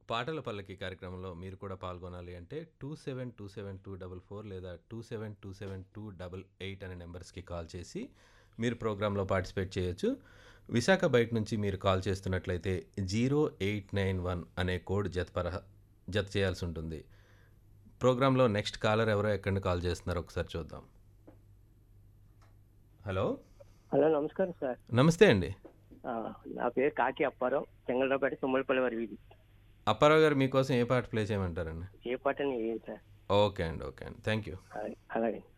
పాటల పల్లకి కార్యక్రమంలో మీరు కూడా పాల్గొనాలి అంటే two seven two seven two double four లేదా two seven two seven two double eight అనే నెంబర్స్కి కాల్ చేసి మీరు ప్రోగ్రాంలో పార్టిసిపేట్ చేయొచ్చు విశాఖ బయట నుంచి మీరు కాల్ చేస్తున్నట్లయితే జీరో ఎయిట్ నైన్ వన్ అనే కోడ్ జతపర జత చేయాల్సి ఉంటుంది ప్రోగ్రాంలో నెక్స్ట్ కాలర్ ఎవరో ఎక్కడి నుండి కాల్ చేస్తున్నారో ఒకసారి చూద్దాం హలో హలో నమస్కారం సార్ నమస్తే అండి ఆ, నా పేరు కాకి అప్పారావు చెంగళరావుపేట తుమ్మలపల్లి వారి వీధి అప్పారావు గారు మీకోసం ఏ పాట ప్లే చేయమంటారండి ఏ పాటని ఏం సార్ ఓకే అండి ఓకే అండి థ్యాంక్ యూ అలాగే- అలాగే